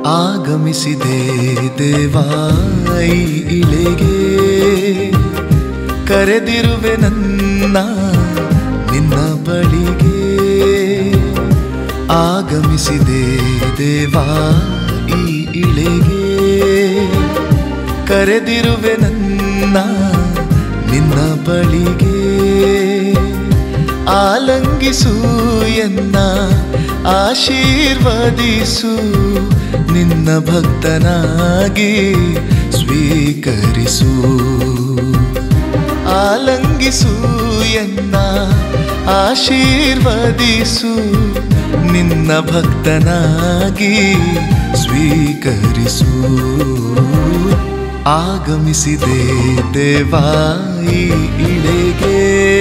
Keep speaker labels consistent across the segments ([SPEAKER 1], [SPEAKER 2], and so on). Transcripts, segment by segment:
[SPEAKER 1] ಆಗಮಿಸಿದೆ ದೇವಾಯಿ ಇಳೆಗೆ ಕರೆದಿರುವೆ ನನ್ನ ನಿನ್ನ ಬಳಿಗೆ ಆಗಮಿಸಿದೆ ದೇವಾ ಈ ಇಳೆಗೆ ಕರೆದಿರುವೆ ನನ್ನ ನಿನ್ನ ಬಳಿಗೆ ಆಲಂಗಿಸು ಎನ್ನ ಆಶೀರ್ವದಿಸು ನಿನ್ನ ಭಕ್ತನಾಗಿ ಸ್ವೀಕರಿಸು ಆಲಂಗಿಸು ಎನ್ನ ಆಶೀರ್ವದಿಸು ನಿನ್ನ ಭಕ್ತನಾಗಿ ಸ್ವೀಕರಿಸು ಆಗಮಿಸಿದೆ ದೇವಾಯಿ ಇಳೆಗೆ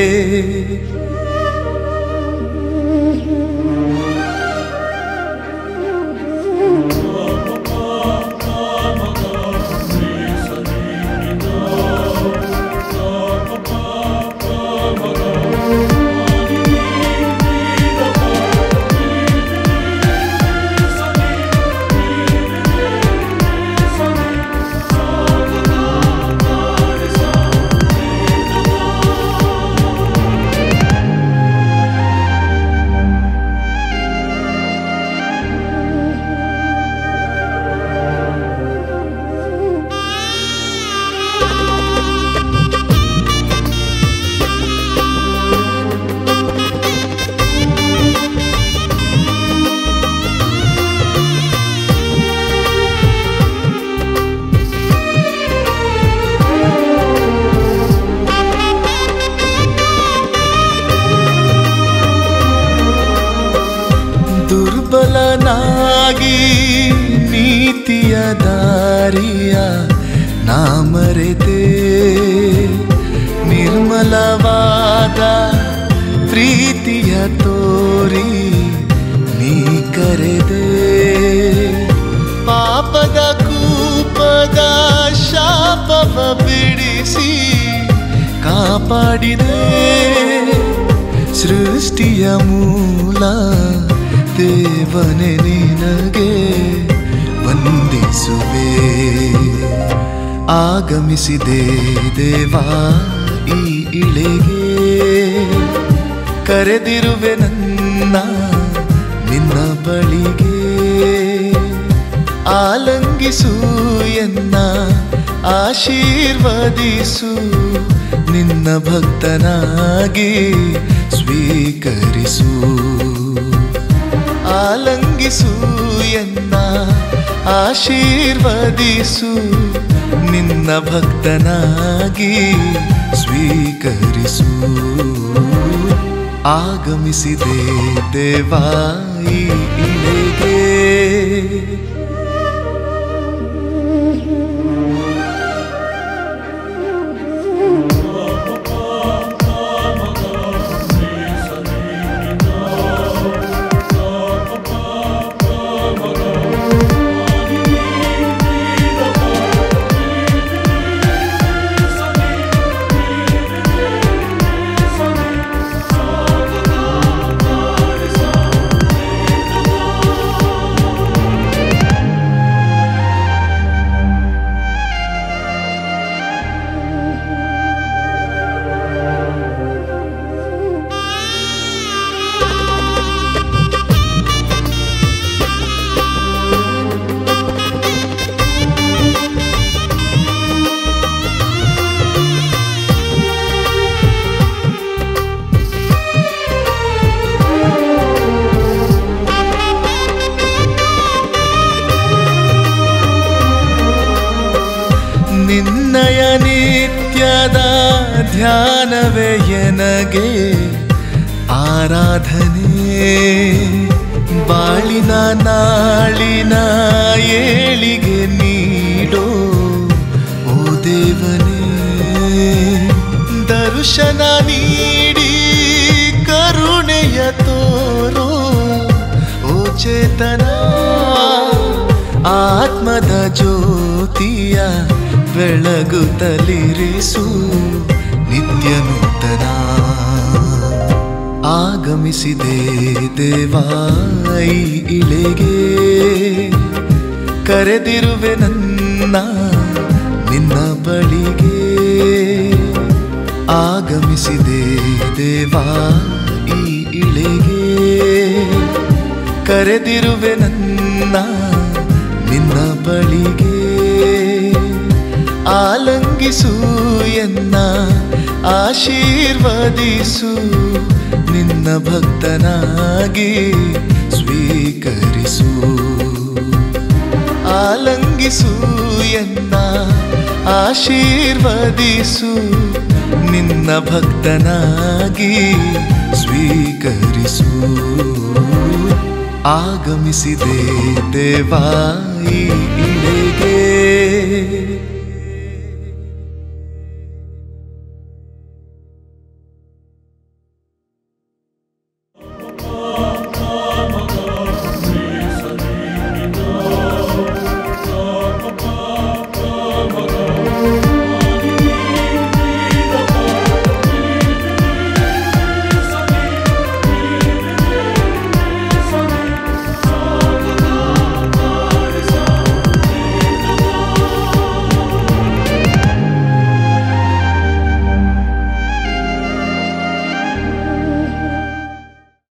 [SPEAKER 1] ದುರ್ಬಲನಾಗಿ ನೀತಿಯ ದಾರಿಯ ನಾ ಮರೆತೆ ನಿರ್ಮಲವಾದ ಪ್ರೀತಿಯ ತೋರಿ ನೀ ಕರೆದೆ ಪಾಪದ ಕೂಪದ ಶಾಪವ ಬಿಡಿಸಿ ಕಾಪಾಡಿದೆ ಸೃಷ್ಟಿಯ ಮೂಲ ದೇವನೇ ನಿನಗೆ ವಂದಿಸುವೆ ಆಗಮಿಸಿದೆ ದೇವಾ ಈ ಇಳೆಗೆ ಕರೆದಿರುವೆ ನನ್ನ ನಿನ್ನ ಬಳಿಗೆ ಆಲಂಗಿಸು ಎನ್ನ ಆಶೀರ್ವದಿಸು ನಿನ್ನ ಭಕ್ತನಾಗಿ ಸ್ವೀಕರಿಸು ಆಲಂಗಿಸು ಎನ್ನ ಆಶೀರ್ವದಿಸು ನಿನ್ನ ಭಕ್ತನಾಗಿ ಸ್ವೀಕರಿಸು ಆಗಮಿಸಿದೆ ದೇವಾಯಿ ಇಳೆಗೆ ನಿನ್ನಯ ನಿತ್ಯದ ಧ್ಯಾನವೇ ಎನಗೆ ಆರಾಧನೆ ಬಾಳಿನ ನಾಳಿನ ಏಳಿಗೆ ನೀಡೋ ಓ ದೇವನೇ ದರ್ಶನ ನೀಡಿ ಕರುಣೆಯ ತೋರೋ ಓ ಚೇತನ ಆತ್ಮದ ಜ್ಯೋತಿಯ ಬೆಳಗುತ್ತಲಿರಿಸು ನಿತ್ಯ ನೂತನ ಆಗಮಿಸಿದೆ ದೇವಾಯಿ ಇಳೆಗೆ ಕರೆದಿರುವೆ ನನ್ನ ನಿನ್ನ ಬಳಿಗೆ ಆಗಮಿಸಿದೆ ದೇವಾ ಈ ಇಳೆಗೆ ಕರೆದಿರುವೆ ನನ್ನ ನಿನ್ನ ಬಳಿಗೆ ಆಲಂಗಿಸು ಎನ್ನ ಆಶೀರ್ವದಿಸು ನಿನ್ನ ಭಕ್ತನಾಗಿ ಸ್ವೀಕರಿಸು ಆಲಂಗಿಸು ಎನ್ನ ಆಶೀರ್ವದಿಸು ನಿನ್ನ ಭಕ್ತನಾಗಿ ಸ್ವೀಕರಿಸು ಆಗಮಿಸಿದೆ ದೇವಾ ಈ ಇಳೆಗೆ